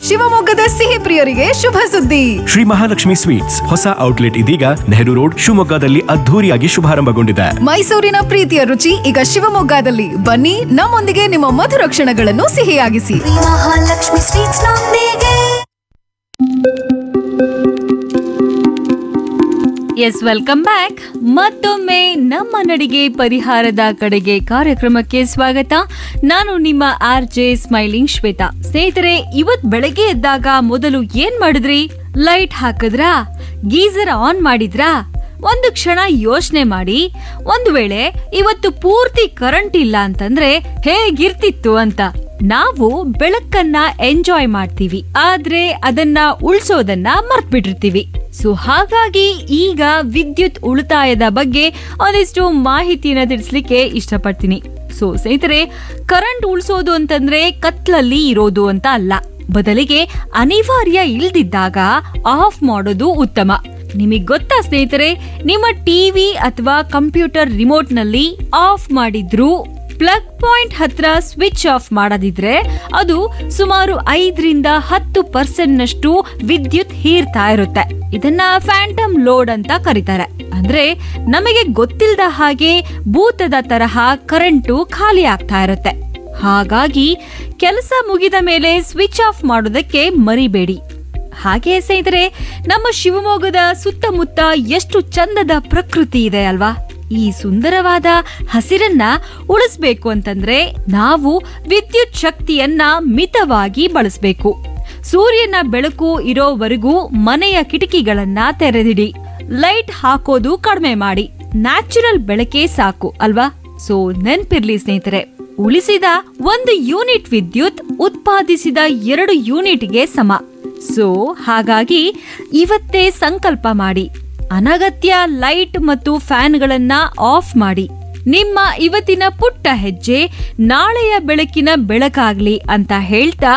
ಶಿವಮೊಗ್ಗದ ಸಿಹಿ ಪ್ರಿಯರಿಗೆ ಶುಭ ಸುದ್ದಿ ಶ್ರೀ ಮಹಾಲಕ್ಷ್ಮಿ ಸ್ವೀಟ್ಸ್ ಹೊಸ ಔಟ್ಲೆಟ್ ಇದೀಗ ನೆಹರು ರೋಡ್ ಶಿವಮೊಗ್ಗದಲ್ಲಿ ಅದ್ಧೂರಿಯಾಗಿ ಶುಭಾರಂಭಗೊಂಡಿದೆ ಮೈಸೂರಿನ ಪ್ರೀತಿಯ ರುಚಿ ಈಗ ಶಿವಮೊಗ್ಗದಲ್ಲಿ ಬನ್ನಿ ನಮ್ಮೊಂದಿಗೆ ನಿಮ್ಮ ಮಧುರ ಕ್ಷಣಗಳನ್ನು ಸಿಹಿಯಾಗಿಸಿ ಮಹಾಲಕ್ಷ್ಮಿ ಸ್ವೀಟ್ಸ್ ನೊಂದಿಗೆ ಎಸ್ ವೆಲ್ಕಮ್ ಬ್ಯಾಕ್ ಮತ್ತೊಮ್ಮೆ ನಮ್ಮ ನಡಿಗೆ ಪರಿಹಾರದ ಕಡೆಗೆ ಕಾರ್ಯಕ್ರಮಕ್ಕೆ ಸ್ವಾಗತ ನಾನು ನಿಮ್ಮ ಆರ್ ಜೆ ಸ್ಮೈಲಿಂಗ್ ಶ್ವೇತಾ ಸ್ನೇಹಿತರೆ ಇವತ್ ಬೆಳಗ್ಗೆ ಎದ್ದಾಗ ಮೊದಲು ಏನ್ ಮಾಡಿದ್ರಿ ಲೈಟ್ ಹಾಕಿದ್ರಾ ಗೀಸರ್ ಆನ್ ಮಾಡಿದ್ರಾ ಒಂದು ಕ್ಷಣ ಯೋಚನೆ ಮಾಡಿ ಒಂದು ವೇಳೆ ಇವತ್ತು ಪೂರ್ತಿ ಕರೆಂಟ್ ಇಲ್ಲ ಅಂತಂದ್ರೆ ಹೇಗಿರ್ತಿತ್ತು ಅಂತ ನಾವು ಬೆಳಕನ್ನ ಎಂಜಾಯ್ ಮಾಡ್ತೀವಿ ಆದ್ರೆ ಅದನ್ನ ಉಳ್ಸೋದನ್ನ ಮರ್ತ್ಬಿಟ್ಟಿರ್ತೀವಿ ಸೊ ಹಾಗಾಗಿ ಈಗ ವಿದ್ಯುತ್ ಉಳಿತಾಯದ ಬಗ್ಗೆ ಒಂದಿಷ್ಟು ಮಾಹಿತಿನ ತಿಳಿಸ್ಲಿಕ್ಕೆ ಇಷ್ಟಪಡ್ತೀನಿ ಸೊ ಸ್ನೇಹಿತರೆ ಕರೆಂಟ್ ಉಳಿಸೋದು ಅಂತಂದ್ರೆ ಕತ್ಲಲ್ಲಿ ಇರೋದು ಅಂತ ಅಲ್ಲ ಬದಲಿಗೆ ಅನಿವಾರ್ಯ ಇಲ್ದಿದ್ದಾಗ ಆಫ್ ಮಾಡೋದು ಉತ್ತಮ ನಿಮಗೆ ಗೊತ್ತಾ ಸ್ನೇಹಿತರೆ ನಿಮ್ಮ ಟಿವಿ ಅಥವಾ ಕಂಪ್ಯೂಟರ್ ರಿಮೋಟ್ ನಲ್ಲಿ ಆಫ್ ಮಾಡಿದ್ರು ಪ್ಲಗ್ ಪಾಯಿಂಟ್ ಹತ್ರ ಸ್ವಿಚ್ ಆಫ್ ಮಾಡದಿದ್ರೆ ಅದು ಸುಮಾರು ಐದರಿಂದ ಹತ್ತು ಪರ್ಸೆಂಟ್ ನಷ್ಟು ವಿದ್ಯುತ್ ಹೀರ್ತಾ ಇರುತ್ತೆ ಇದನ್ನ ಫ್ಯಾಂಟಮ್ ಲೋಡ್ ಅಂತ ಕರೀತಾರೆ ಅಂದ್ರೆ ನಮಗೆ ಗೊತ್ತಿಲ್ಲದ ಹಾಗೆ ಭೂತದ ತರಹ ಕರೆಂಟು ಖಾಲಿ ಆಗ್ತಾ ಇರುತ್ತೆ ಹಾಗಾಗಿ ಕೆಲಸ ಮುಗಿದ ಮೇಲೆ ಸ್ವಿಚ್ ಆಫ್ ಮಾಡೋದಕ್ಕೆ ಮರಿಬೇಡಿ ಹಾಗೆ ಸ್ನೇಹಿತರೆ ನಮ್ಮ ಶಿವಮೊಗ್ಗದ ಸುತ್ತಮುತ್ತ ಎಷ್ಟು ಚಂದದ ಪ್ರಕೃತಿ ಇದೆ ಅಲ್ವಾ ಈ ಸುಂದರವಾದ ಹಸಿರನ್ನ ಉಳಿಸ್ಬೇಕು ಅಂತಂದ್ರೆ ನಾವು ವಿದ್ಯುತ್ ಶಕ್ತಿಯನ್ನ ಮಿತವಾಗಿ ಬಳಸಬೇಕು ಸೂರ್ಯನ ಬೆಳಕು ಇರೋವರೆಗೂ ಮನೆಯ ಕಿಟಕಿಗಳನ್ನ ತೆರೆದಿಡಿ ಲೈಟ್ ಹಾಕೋದು ಕಡಿಮೆ ಮಾಡಿ ನ್ಯಾಚುರಲ್ ಬೆಳಕೆ ಸಾಕು ಅಲ್ವಾ ಸೊ ನೆನ್ಪಿರ್ಲಿ ಸ್ನೇಹಿತರೆ ಉಳಿಸಿದ ಒಂದು ಯೂನಿಟ್ ವಿದ್ಯುತ್ ಉತ್ಪಾದಿಸಿದ ಎರಡು ಯೂನಿಟ್ಗೆ ಸಮ ಸೊ ಹಾಗಾಗಿ ಇವತ್ತೇ ಸಂಕಲ್ಪ ಮಾಡಿ ಅನಗತ್ಯ ಲೈಟ್ ಮತ್ತು ಫ್ಯಾನ್ಗಳನ್ನ ಆಫ್ ಮಾಡಿ ನಿಮ್ಮ ಇವತ್ತಿನ ಪುಟ್ಟ ಹೆಜ್ಜೆ ನಾಳೆಯ ಬೆಳಕಿನ ಬೆಳಕಾಗ್ಲಿ ಅಂತ ಹೇಳ್ತಾ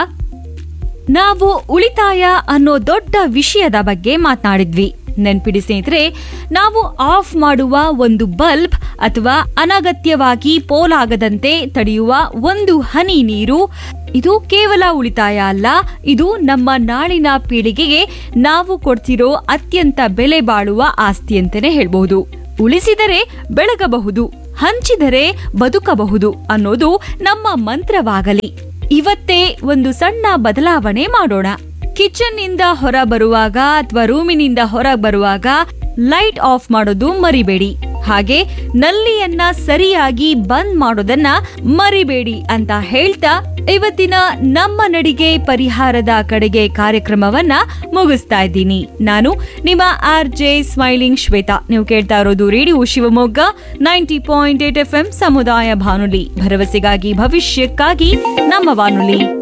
ನಾವು ಉಳಿತಾಯ ಅನ್ನೋ ದೊಡ್ಡ ವಿಷಯದ ಬಗ್ಗೆ ಮಾತನಾಡಿದ್ವಿ ನೆನ್ಪಿಡಿ ಸ್ನೇಹಿತರೆ ನಾವು ಆಫ್ ಮಾಡುವ ಒಂದು ಬಲ್ಬ್ ಅಥವಾ ಅನಗತ್ಯವಾಗಿ ಪೋಲಾಗದಂತೆ ತಡೆಯುವ ಒಂದು ಹನಿ ನೀರು ಇದು ಕೇವಲ ಉಳಿತಾಯ ಅಲ್ಲ ಇದು ನಮ್ಮ ನಾಳಿನ ಪೀಳಿಗೆಗೆ ನಾವು ಕೊಡ್ತಿರೋ ಅತ್ಯಂತ ಬೆಲೆ ಬಾಳುವ ಆಸ್ತಿ ಅಂತಾನೆ ಹೇಳ್ಬಹುದು ಉಳಿಸಿದರೆ ಬೆಳಗಬಹುದು ಹಂಚಿದರೆ ಬದುಕಬಹುದು ಅನ್ನೋದು ನಮ್ಮ ಮಂತ್ರವಾಗಲಿ ಇವತ್ತೇ ಒಂದು ಸಣ್ಣ ಬದಲಾವಣೆ ಮಾಡೋಣ ಕಿಚನ್ ನಿಂದ ಹೊರ ಬರುವಾಗ ಅಥವಾ ರೂಮಿನಿಂದ ಹೊರ ಬರುವಾಗ ಲೈಟ್ ಆಫ್ ಮಾಡೋದು ಮರಿಬೇಡಿ ಹಾಗೆ ನಲ್ಲಿಯನ್ನ ಸರಿಯಾಗಿ ಬಂದ್ ಮಾಡೋದನ್ನ ಮರಿಬೇಡಿ ಅಂತ ಹೇಳ್ತಾ ಇವತ್ತಿನ ನಮ್ಮ ನಡಿಗೆ ಪರಿಹಾರದ ಕಡೆಗೆ ಕಾರ್ಯಕ್ರಮವನ್ನ ಮುಗಿಸ್ತಾ ಇದ್ದೀನಿ ನಾನು ನಿಮ್ಮ ಆರ್ ಜೆ ಸ್ಮೈಲಿಂಗ್ ಶ್ವೇತಾ ನೀವು ಕೇಳ್ತಾ ಇರೋದು radio Shivamogga ninety point eight F M ಸಮುದಾಯ ಬಾನುಲಿ ಭರವಸೆಗಾಗಿ ಭವಿಷ್ಯಕ್ಕಾಗಿ ನಮ್ಮ ಬಾನುಲಿ